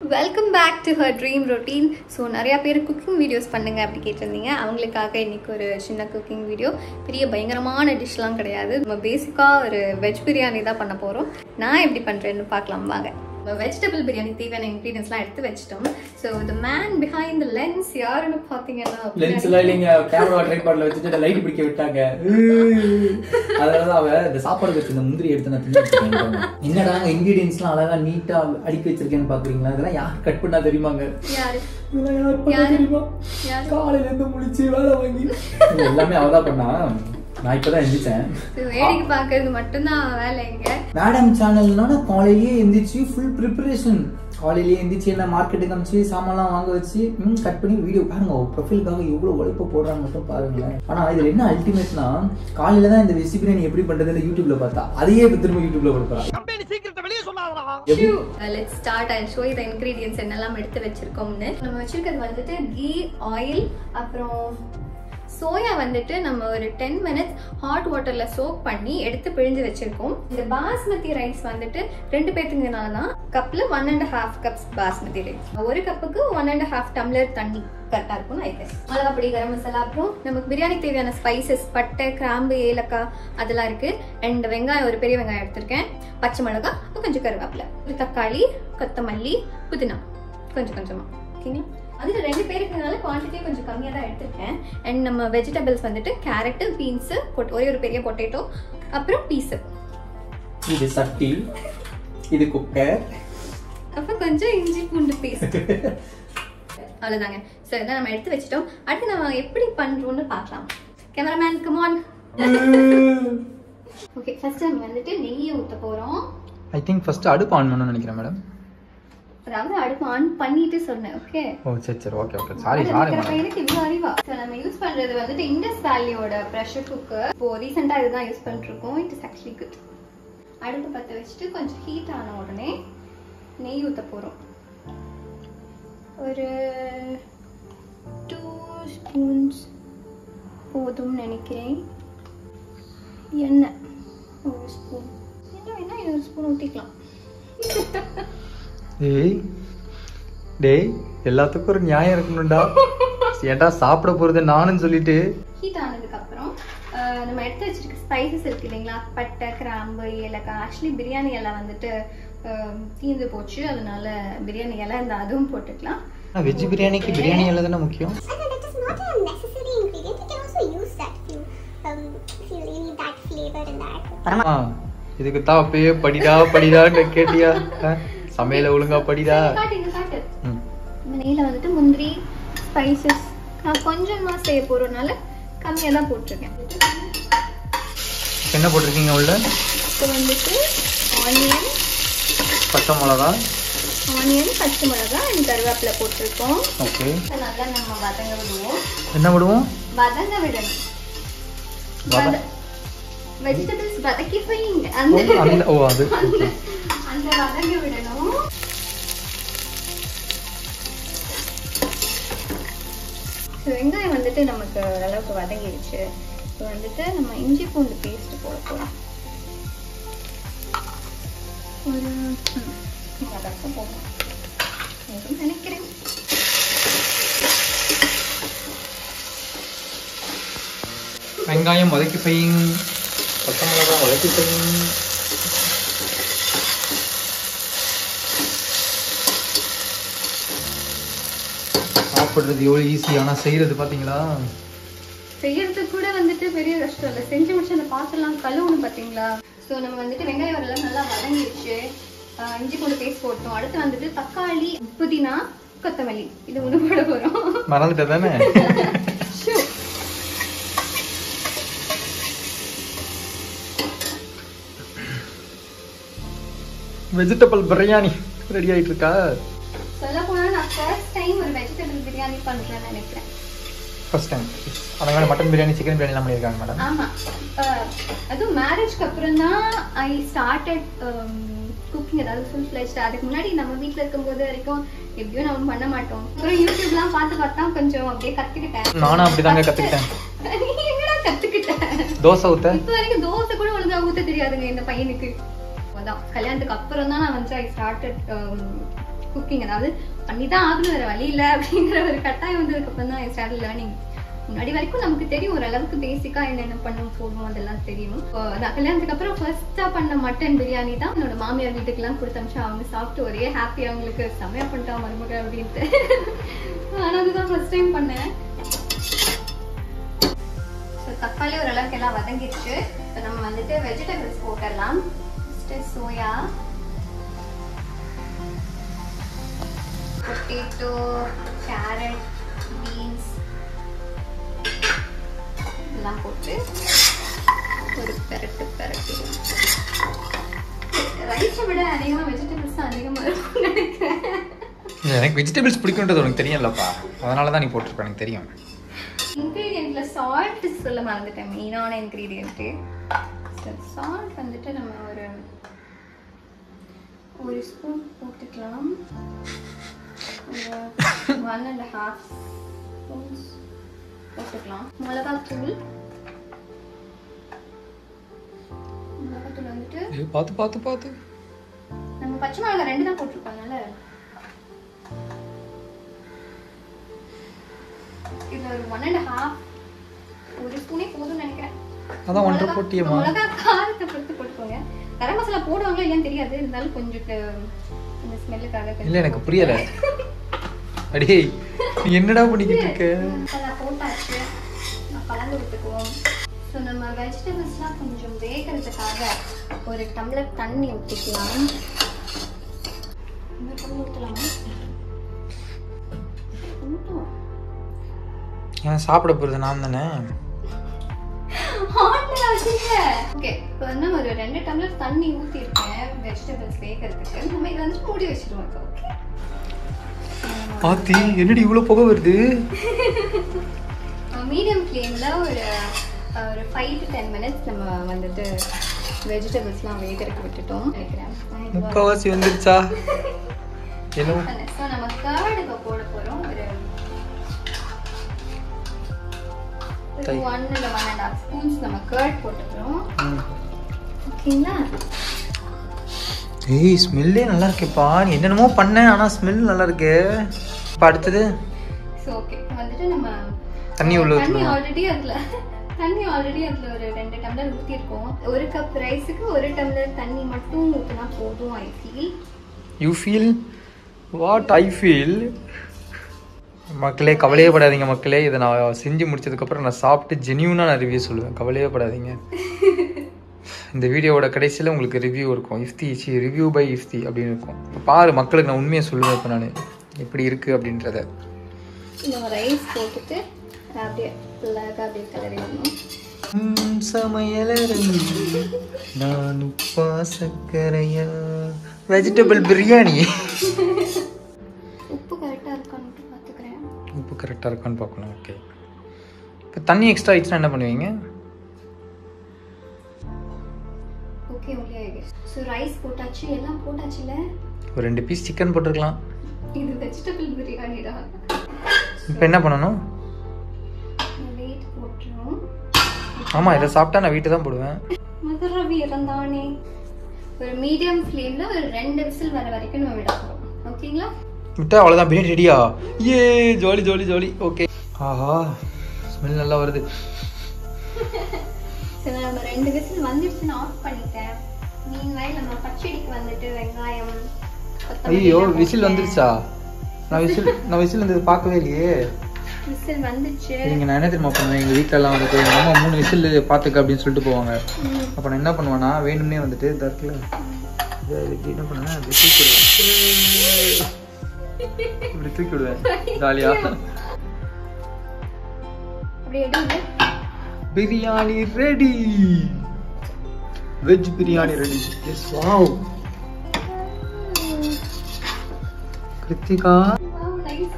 Welcome back to her dream routine so நிறையா பேர் cooking videos பண்ணுங்க அப்படி கேட்டிருந்தீங்க அவங்களுக்காக இன்னைக்கு ஒரு சின்ன குக்கிங் வீடியோ பெரிய பயங்கரமான டிஷ்லாம் கிடையாது நம்ம பேசிக்காக ஒரு வெஜ் பிரியாணி தான் பண்ண போகிறோம் நான் எப்படி பண்ணுறேன்னு பார்க்கலாம் வாங்க வெஜிடபிள் பிரியாணி தேவையான இன்க்ரீடியன்ஸ்லாம் எடுத்து வச்சிட்டோம் so the man behind the lens யாருன்னு பார்த்தீங்கன்னா லென்ஸ் எல்லாம் இல்லைங்க கேமரா ட்ரைபாட்ல வச்சுட்டு லைட் பிடிக்க விட்டாங்க அதனாலதான் அவ இந்த சாப்பாடு வச்சு இந்த முந்திரி எடுத்து நான் தின்னு என்னடா இன்கிரீடியன்ஸ்லாம் அழகா நீட்டா அடுக்கி வச்சிருக்கேன்னு பாக்குறீங்களா இதெல்லாம் யார் கட் பண்ணா தெரியுமாங்க யாரு இதெல்லாம் யார் பண்ணா யாரு? தெரியுமா யாரு? காலையில இருந்து முழிச்சு வேலை வாங்கி இது எல்லாமே அவதான் பண்ணா நான் இப்பதான் எந்திரிச்சேன் So, வேடிக்கை பார்க்கறது மட்டும்தான் வேலை இங்க மேடம் சேனல்னா காலையிலேயே எந்திரிச்சு ஃபுல் ப்ரிப்பரேஷன் காலையிலேயே எந்திரிச்சு என்ன மார்க்கெட்டுக்கு அமிச்சு சாமான்லாம் வாங்க வச்சு ம் கட் பண்ணி வீடியோ பாருங்க ப்ரொஃபைலுக்காக எவ்வளோ உழைப்பு போடுறாங்க மட்டும் பாருங்களேன் ஆனா இதுல என்ன அல்டிமேட்னா காலையில தான் இந்த வெஜ் பிரியாணி எப்படி பண்றதுன்னு யூடியூப்ல பார்த்தா அதையே இப்ப திரும்ப யூடியூப்ல கொடுக்குறான் கம்பெனி சீக்கிரத்தை வெளியே சொல்லாதடா let start I show the ingredients என்னெல்லாம் எடுத்து வச்சிருக்கோம்னு நம்ம வச்சிருக்கிறது வந்துட்டு கீ ஆயில் அப்புறம் சோயா வந்துட்டு நம்ம ஒரு டென் மினிட்ஸ் ஹாட் வாட்டர்ல சோக் பண்ணி எடுத்து பிழிஞ்சு வச்சிருக்கோம் இந்த பாஸ்மதி ரைஸ் வந்துட்டு ரெண்டு பேத்துங்கனால தான் கப்ல one and half cups basmati rice ஒரு கப்புக்கு ஒன் அண்ட் ஹாஃப் டம்ளர் தண்ணி கரெக்டாக இருக்கும் ஐ கெஸ் மிளகா பொடி கரம் மசாலா அப்புறம் நமக்கு பிரியாணிக்கு தேவையான ஸ்பைசஸ் பட்டை கிராம்பு ஏலக்காய் அதெல்லாம் இருக்கு அண்ட் வெங்காயம் ஒரு பெரிய வெங்காயம் எடுத்திருக்கேன் பச்சை மிளகா அப்புறம் கொஞ்சம் கருவேப்பிலை ஒரு தக்காளி கொத்தமல்லி புதினா கொஞ்சம் கொஞ்சமா ஓகேங்களா அதில் ரெண்டு பேருக்குனால குவான்டிட்டி கொஞ்சம் கம்மியாக தான் எடுத்திருக்கேன் அண்ட் நம்ம வெஜிடபிள்ஸ் வந்துட்டு கேரட்டு பீன்ஸு பொட் ஒரே ஒரு பெரிய பொட்டேட்டோ அப்புறம் பீஸு இது சட்டி இது குக்கர் அப்புறம் கொஞ்சம் இஞ்சி பூண்டு பேஸ்ட் அவ்வளோதாங்க ஸோ இதான் நம்ம எடுத்து வச்சிட்டோம் அடுத்து நம்ம எப்படி பண்ணுறோம்னு பார்க்கலாம் கேமராமேன் கமான் ஓகே ஃபர்ஸ்ட் நம்ம வந்துட்டு நெய்யை ஊற்ற போகிறோம் ஐ திங்க் ஃபர்ஸ்ட் அடுப்பு ஆன் பண்ணணும்னு நினைக்கிறேன் மேடம் அதாவது அடுப்பு ஆன் பண்ணிட்டு சொன்னேன் ஓகே ஓ சரி சரி ஓகே ஓகே எனக்கு இவ்வளவு அறிவா So, நம்ம யூஸ் பண்றது வந்துட்டு இண்டஸ் வேல்யூட ப்ரெஷர் குக்கர் இப்போ ரீசெண்டா இதுதான் யூஸ் பண்ணிட்டு இருக்கோம் இட் இஸ் ஆக்சுவலி குட் அடுப்பு பற்ற வச்சுட்டு கொஞ்சம் ஹீட் ஆன உடனே நெய் ஊத்த போறோம் ஒரு டூ ஸ்பூன்ஸ் போதும்னு நினைக்கிறேன் எண்ணெய் ஒரு ஸ்பூன் என்ன வேணா ஒரு ஸ்பூன் ஊற்றிக்கலாம் டேய் டேய் எல்லாத்துக்கும் ஒரு நியாயம் இருக்கணும்டா ஏன்டா சாப்பிட போறது நானும் சொல்லிட்டு ஹீட் ஆனதுக்கு அப்புறம் அஹ், நம்ம எடுத்து வச்சிருக்க ஸ்பைசஸ் இருக்கு இல்லைங்களா பட்டை கிராம்பு ஏலக்காய் ஆக்சுவலி பிரியாணி இலை வந்துட்டு அஹ், தீந்து போச்சு அதனால பிரியாணி இலை இந்த அதுவும் போட்டுக்கலாம் வெஜ் பிரியாணிக்கு பிரியாணி எல்லாம் தானே முக்கியம் I know that is not a necessary ingredient. You can also use that if you um, if you really need that flavor in that. ஆ, இதுக்கு தான் அப்பயே படிடா படிடான்னு கேட்டியா ஆ, சமையல ஒழுங்கா படிடா சரி, காட்டு இங்க காட்டு ம். இந்த நெய்யில் வந்துட்டு முந்திரி ஸ்பைசஸ் நான் கொஞ்சமா செய்ய போறதுனால கம்மியாக தான் போட்டிருக்கேன் இப்ப என்ன போட்டிருக்கீங்க உள்ள இப்போ வந்துட்டு ஆனியன் பச்சை மிளகா ஆனியன் பச்சை மிளகா அண்ட் கருவேப்பிலை போட்டிருக்கோம் ஓகே இதை நல்லா நம்ம வதங்க விடுவோம் என்ன விடுவோம் வதங்க விடணும் வத- வெஜிடபிள்ஸ் வதக்கி வைங்க ஓ, அந்த அந்த ஓ அது அந்த அந்த வதங்க விடணும் So, வெங்காயம் வந்துட்டு நமக்கு ஓரளவுக்கு வதங்கிடுச்சு இப்போ வந்துட்டு நம்ம இஞ்சி பூண்டு பேஸ்ட் போட போகிறோம் ஒரு ம், நீங்க அதற்கு போகணும் எதுவும் நினைக்கிறேன் வெங்காயம் வதக்கி பையன் பச்சை மிளகா வதக்கி பையன் சாப்பிடுறது எவ்வளோ ஈஸி ஆனால் செய்யறது பார்த்தீங்களா செய்யறதுக்கு கூட வந்துட்டு பெரிய கஷ்டம் இல்லை செஞ்சு முடிச்சு அந்த பாத்திரம்லாம் கழுவணும் பார்த்தீங்களா ஸோ நம்ம வந்துட்டு வெங்காயம் எல்லாம் நல்லா வதங்கிடுச்சு ஆஹ் இஞ்சி பூண்டு பேஸ்ட் போட்டோம் அடுத்து வந்துட்டு தக்காளி புதினா கொத்தமல்லி இது ஒன்று போட போகிறோம் மறந்துட்ட தானே வெஜிடபிள் பிரியாணி ரெடி ஆயிட்டு இருக்கா சொல்ல போனால் நான் ஃபர்ஸ்ட் டைம் ஒரு வெஜிடபிள் பிரியாணி பண்ணுறேன்னு நினைக்கிறேன் ஃபர்ஸ்ட் டைம் அதனால மட்டன் பிரியாணி சிக்கன் பிரியாணிலாம் பண்ணியிருக்காங்க மேடம் ஆமாம் அதுவும் மேரேஜ்க்கு அப்புறம் தான் ஐ ஸ்டார்டட் குக்கிங் அதாவது ஃபுல் ஃப்ளெஜ் அதுக்கு முன்னாடி நம்ம வீட்டில் இருக்கும்போது வரைக்கும் எப்படியும் நம்ம பண்ண மாட்டோம் அப்புறம் யூடியூப்லாம் பார்த்து பார்த்தா கொஞ்சம் அப்படியே கற்றுக்கிட்டேன் நானும் அப்படிதாங்க கத்துக்கிட்டேன் நீ எங்கடா கத்துக்கிட்ட தோசை ஊத்த இப்ப வரைக்கும் தோசை கூட ஒழுங்கா ஊத்த தெரியாதுங்க இந்த பையனுக்கு அதான் கல்யாணத்துக்கு அப்புறம் தான் நான் வந்து ஐ ஸ்டார்டட் குக்கிங் அதாவது பண்ணி தான் ஆகணும் வேற வழி இல்லை அப்படிங்கிற ஒரு கட்டாயம் வந்ததுக்கு அப்புறம் தான் ஸ்டார்ட் லேர்னிங் முன்னாடி வரைக்கும் நமக்கு தெரியும் ஓரளவுக்கு பேசிக்கா என்னென்ன பண்ண போகணும் அதெல்லாம் தெரியும் இப்போ நான் கல்யாணத்துக்கு அப்புறம் ஃபர்ஸ்டா பண்ண மட்டன் பிரியாணி தான் என்னோட மாமியார் வீட்டுக்கெல்லாம் கொடுத்தமிச்சா அவங்க சாப்பிட்டு ஒரே ஹாப்பி அவங்களுக்கு செமையா பண்ணிட்டா மருமக அப்படின்ட்டு ஆனா அதுதான் ஃபர்ஸ்ட் டைம் பண்ணேன் ஸோ தக்காளி ஓரளவுக்கு எல்லாம் வதங்கிடுச்சு இப்போ நம்ம வந்துட்டு வெஜிடபிள்ஸ் போட்டுடலாம் first soya potato carrot beans எல்லாம் போட்டு ஒரு பெரட்டு பெரட்டி ரைஸை விட அதிகமாக வெஜிடபிள்ஸ் தான் அதிகமாக இருக்கும்னு நினைக்கிறேன் எனக்கு வெஜிடபிள்ஸ் பிடிக்குன்றது உனக்கு தெரியும்லப்பா அதனால தான் நீ போட்டிருப்ப எனக்கு தெரியும் இன்க்ரீடியன்ட்ல சால்ட் சொல்ல மறந்துட்டேன் மெயினான இன்க்ரீடியன்ட்டு சால்ட் வந்துட்டு நம்ம ஒரு ஒரு ஸ்பூன் போட்டுக்கலாம் ஒரு ஒன் அண்ட் ஹாஃப் ஸ்பூன்ஸ் போட்டுக்கலாம் மிளகாத்தூள் மிளகாத்தூள் வந்துட்டு ஏய், பார்த்து பார்த்து பார்த்து நம்ம பச்சை மிளகாய் ரெண்டு தான் போட்டிருப்பாங்கல்ல இதுல ஒரு ஒன் அண்ட் ஹாஃப் ஒரு ஸ்பூனே போதும்னு நினைக்கிறேன் அதான் ஒன்றரை மிளகா- போட்டியேம்மா. மிளகா காரத்தை பொறுத்து போட்டுக்கோங்க கரம் மசாலா போடுவாங்களோ இல்லையான்னு தெரியாது இருந்தாலும் கொஞ்சம் க- இந்த ஸ்மெல்லுக்காக இல்லை எனக்கு புரியல அடே நீ என்னடா பண்ணிக்கிட்டு இருக்க மசாலா போட்டாச்சு நான் கலந்து விட்டுக்குவோம் ஸோ நம்ம வெஜிடபிள்ஸ்லாம் கொஞ்சம் வேகிறதுக்காக ஒரு டம்ளர் தண்ணி ஊற்றிக்கலாம் இந்த தண்ணி ஊற்றலாமா ஊற்றுவோம் ஏன் சாப்பிட போகிறது நான் தானே ஹாட்ல வச்சிருக்க ஓகே இப்போ வந்து ஒரு ரெண்டு டம்ளர் தண்ணி ஊத்தி இருக்கேன் வெஜிடபிள்ஸ் வேகிறதுக்கு நம்ம இதை வந்து மூடி வச்சிருவோம் இப்போ ஓகே ஆத்தி என்னடி இவ்வளோ புகை வருது மீடியம் ஃப்ளேமில் ஒரு அஹ், ஒரு ஃபைவ் டு டென் மினிட்ஸ் நம்ம வந்துட்டு வெஜிடபிள்ஸ்லாம் வேகிறதுக்கு விட்டுட்டோம் நினைக்கிறேன் முக்கால்வாசி வந்துருச்சா என்ன ஸோ நம்ம கர்டு இப்போ போட போகிறோம் ஒரு தை. ஒன் இல்லை ஒன் அண்ட் ஹாஃப் ஸ்பூன்ஸ் நம்ம கர்ட் போட்டுக்கிறோம் ஓகேங்களா ஏய் ஸ்மெல்லே நல்லா இருக்கேப்பா நீ என்னென்னமோ பண்ண ஆனால் ஸ்மெல் நல்லா இருக்கு இப்போ அடுத்தது ஸோ ஓகே வந்துட்டு நம்ம தண்ணி உள்ள தண்ணி ஊத்தணுமா? ஆல்ரெடி அதுல தண்ணி ஆல்ரெடி அதுல ஒரு ரெண்டு டம்ளர் ஊத்திருக்கோம் ஒரு கப் ரைஸுக்கு ஒரு டம்ளர் தண்ணி மட்டும் ஊத்தினா போதும் I feel you feel what I feel மக்களே கவலையே படாதீங்க மக்களே இதை நான் செஞ்சு முடிச்சதுக்கப்புறம் நான் சாப்பிட்டு ஜென்யூனாக நான் ரிவ்யூ சொல்லுவேன் கவலையே படாதீங்க இந்த வீடியோவோட கடைசியில் உங்களுக்கு ரிவ்யூ இருக்கும் Ifthi C review by Ifthi அப்படின்னு இருக்கும் இப்போ பாரு மக்களுக்கு நான் உண்மையை சொல்லுவேன் இப்போ நான் எப்படி இருக்குது அப்படின்றத நம்ம ரைஸ் போட்டுட்டு அப்படியே அழகா அப்படியே கலரி வரணும் உன் சமையலறை நான் உப்பா சக்கரையா வெஜிடபிள் பிரியாணி உப்பு கரெக்டா இருக்கான்னு பாத்துக்கிறேன் உப்பு கரெக்டாக இருக்கான்னு பார்க்கணும் ஓகே இப்போ தண்ணி எக்ஸ்ட்ரா ஆயிடுச்சுன்னா என்ன பண்ணுவீங்க ஓகே ஓகே ஸோ ரைஸ் போட்டாச்சு எல்லாம் போட்டாச்சுல ஒரு ரெண்டு பீஸ் சிக்கன் போட்டிருக்கலாம் இது வெஜிடபிள் பிரியாணிடா இப்போ என்ன பண்ணணும் வெயிட் போட்டுரும் ஆமாம் இதை சாப்பிட்டா நான் வீட்டு தான் போடுவேன் மதுர வீரந்தானே ஒரு மீடியம் ஃப்ளேம்ல ஒரு ரெண்டு விசில் வர வரைக்கும் நம்ம விட போறோம் ஓகேங்களா விட்டா அவ்வளோதான் பிரியாணி ரெடியா ஏ ஜாலி ஜாலி ஜாலி ஓகே ஆஹா ஸ்மெல் நல்லா வருது சரி நம்ம ரெண்டு விசில் வந்துடுச்சுன்னு ஆஃப் பண்ணிட்டேன் மீன்வாய் நம்ம பச்சடிக்கு வந்துட்டு வெங்காயம் கொத்தமல்லி ஐயோ எல்லாம் விசில் போட்டேன். வந்துருச்சா நான் விசில் நான் விசில் வந்தது பார்க்கவே இல்லையே விசில் வந்துச்சு சரிங்க நான் என்ன தெரியுமா பண்ணுவேன் எங்கள் வீட்டிலலாம் வந்துட்டு எங்கள் அம்மா மூணு விசில் பார்த்துக்க அப்படின்னு சொல்லிட்டு போவாங்க ம். அப்போ நான் என்ன பண்ணுவேன்னா வேணும்னே வந்துட்டு இந்த இடத்துல இதை இப்படி என்ன பண்ணுவேன் அப்படி தூக்கி விடுவேன் இப்படி தூக்கி விடுவேன் ஜாலியா அப்படியே எடுங்க biryani ready veg biryani ready yes wow Krithika Wow, nice.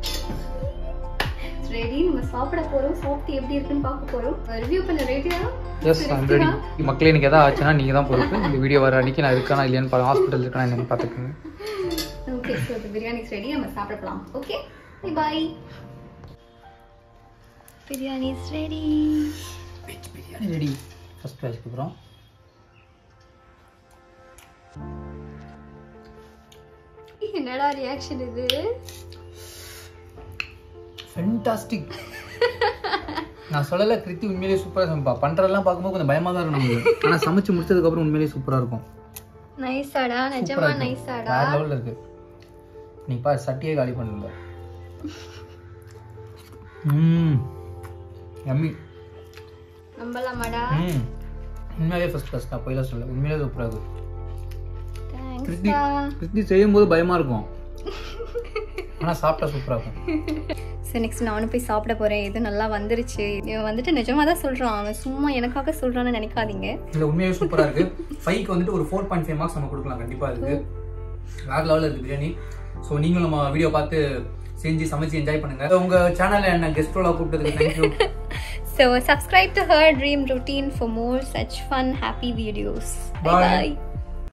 Ready நம்ம சாப்பிட போறோம் சாப்பிட்டு எப்படி இருக்குன்னு பார்க்க போறோம் ரிவ்யூ பண்ண ரெடியா எஸ் ஐம் ரெடி மக்களே எனக்கு எதாவது ஆச்சுன்னா நீங்கள் தான் பொறுப்பு இந்த வீடியோ வர அன்னைக்கு நான் இருக்கானா இல்லையான்னு பா ஹாஸ்பிட்டல் இருக்கானா என்னன்னு பார்த்துக்கோங்க ஓகே ஸோ இந்த பிரியாணி ரெடி நம்ம சாப்பிடலாம் okay bye biryani is ready veg biryani ready first ப்ரைஸ்க்கு அப்புறம் என்னடா ரியாக்ஷன் இது ஃபென்டாஸ்டிக் நான் சொல்லல கிருத்தி உண்மையிலேயே சூப்பராக சமைப்பா பண்ணுறதெல்லாம் பார்க்கும்போது கொஞ்சம் பயமாக தான் இருக்கும் நமக்கு ஆனால் சமைச்சு முடிச்சதுக்கப்புறம் உண்மையிலேயே சூப்பராக இருக்கும் நைஸாடா நிஜமா சூப்பரா இருக்கு. நைஸாடா வேற லெவலில் இருக்கு நீ பா சட்டியே காலி பண்ணுங்க ம் யம்மி நம்பலாமாடா ம் உண்மையாவே ஃபர்ஸ்ட் கிளாஸ் நான் போயில சொல்ல உண்மையிலே சூப்பராக இருக்கு கிருத்தி தேங்க்ஸ்டா கிருத்தி செய்யும்போது பயமா இருக்கும் ஆனால் சாப்பிட்டா சூப்பராக இருக்கும் ஸோ நெக்ஸ்ட் நானும் போய் சாப்பிட போறேன் இது நல்லா வந்துருச்சு இவன் வந்துட்டு நிஜமா தான் சொல்றான் அவன் சும்மா எனக்காக சொல்றான்னு நினைக்காதீங்க இல்லை உண்மையாவே சூப்பராக இருக்கு ஃபைவ்க்கு வந்துட்டு ஒரு ஃபோர் பாயிண்ட் ஃபைவ் மார்க்ஸ் நம்ம கொடுக்கலாம் கண்டிப்பாக இருக்கு வேற லெவலில் இருக்கு பிரியாணி ஸோ நீங்களும் நம்ம வீடியோ பார்த்து செஞ்சு சமைச்சு என்ஜாய் பண்ணுங்க உங்க சேனல்ல என்ன கெஸ்ட் ரோலா கூப்பிட்டதுக்கு thank you So subscribe to her dream routine for more such fun, happy videos. Bye. bye.